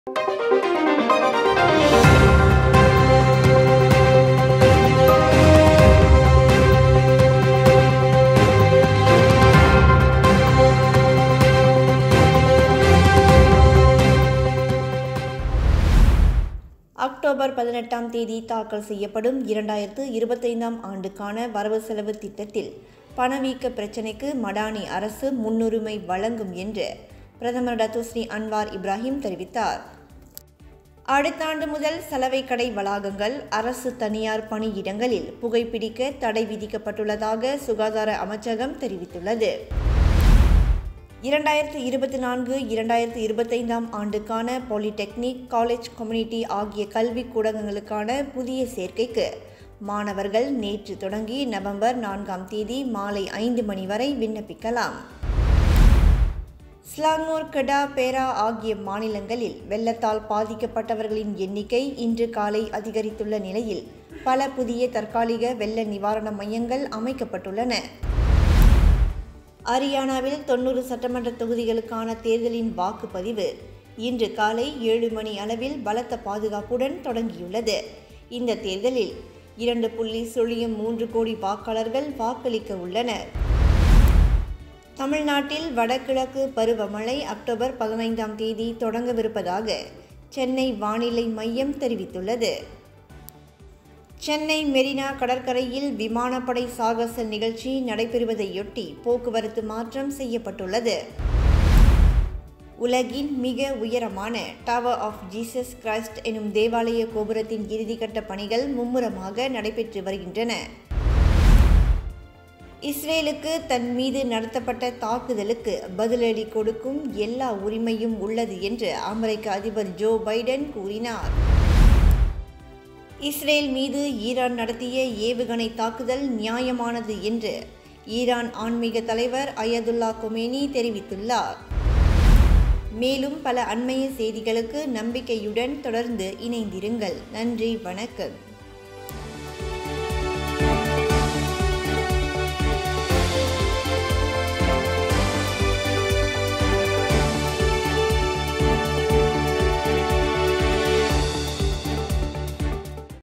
October பதினெட்டாம் தேதி தாக்கல் செய்யப்படும் இரண்டாயிரத்து இருபத்தைந்தாம் ஆண்டுக்கான வரவு செலவு திட்டத்தில் பணவீக்க பிரச்சினைக்கு மடானி அரசு முன்னுரிமை வழங்கும் என்று பிரதமர் டத்துஸ்ரீ அன்வார் இப்ராஹிம் தெரிவித்தார் அடுத்த ஆண்டு முதல் சலவை கடை வளாகங்கள் அரசு தனியார் பணியிடங்களில் புகைப்பிடிக்க தடை விதிக்கப்பட்டுள்ளதாக சுகாதார அமைச்சகம் தெரிவித்துள்ளது இரண்டாயிரத்து இருபத்தி நான்கு இரண்டாயிரத்து இருபத்தைந்தாம் ஆண்டுக்கான பாலிடெக்னிக் காலேஜ் கம்யூனிட்டி ஆகிய கல்விக் கூடங்களுக்கான புதிய சேர்க்கைக்கு மாணவர்கள் நேற்று தொடங்கி நவம்பர் நான்காம் தேதி மாலை ஐந்து மணி வரை விண்ணப்பிக்கலாம் ஸ்லாங்கூர் கடா பேரா ஆகிய மாநிலங்களில் வெள்ளத்தால் பாதிக்கப்பட்டவர்களின் எண்ணிக்கை இன்று காலை அதிகரித்துள்ள நிலையில் பல புதிய தற்காலிக வெள்ள நிவாரண மையங்கள் அமைக்கப்பட்டுள்ளன அரியானாவில் தொன்னூறு சட்டமன்ற தொகுதிகளுக்கான தேர்தலின் வாக்குப்பதிவு இன்று காலை ஏழு மணி அளவில் பலத்த பாதுகாப்புடன் தொடங்கியுள்ளது இந்த தேர்தலில் இரண்டு புள்ளி சுழியம் மூன்று கோடி வாக்காளர்கள் வாக்களிக்க உள்ளனர் தமிழ்நாட்டில் வடகிழக்கு பருவமழை அக்டோபர் பதினைந்தாம் தேதி தொடங்கவிருப்பதாக சென்னை வானிலை மையம் தெரிவித்துள்ளது சென்னை மெரினா கடற்கரையில் விமானப்படை சாகச நிகழ்ச்சி நடைபெறுவதையொட்டி போக்குவரத்து மாற்றம் செய்யப்பட்டுள்ளது உலகின் மிக உயரமான டவர் ஆஃப் ஜீசஸ் கிரைஸ்ட் எனும் தேவாலய கோபுரத்தின் இறுதிக்கட்ட பணிகள் மும்முரமாக நடைபெற்று வருகின்றன இஸ்ரேலுக்கு தன் மீது நடத்தப்பட்ட தாக்குதலுக்கு பதிலடி கொடுக்கும் எல்லா உரிமையும் உள்ளது என்று அமெரிக்க அதிபர் ஜோ பைடன் கூறினார் இஸ்ரேல் மீது ஈரான் நடத்திய ஏவுகணை தாக்குதல் நியாயமானது என்று ஈரான் ஆன்மீக தலைவர் அயதுல்லா கொமேனி தெரிவித்துள்ளார் மேலும் பல அண்மைய செய்திகளுக்கு நம்பிக்கையுடன் தொடர்ந்து இணைந்திருங்கள் நன்றி வணக்கம்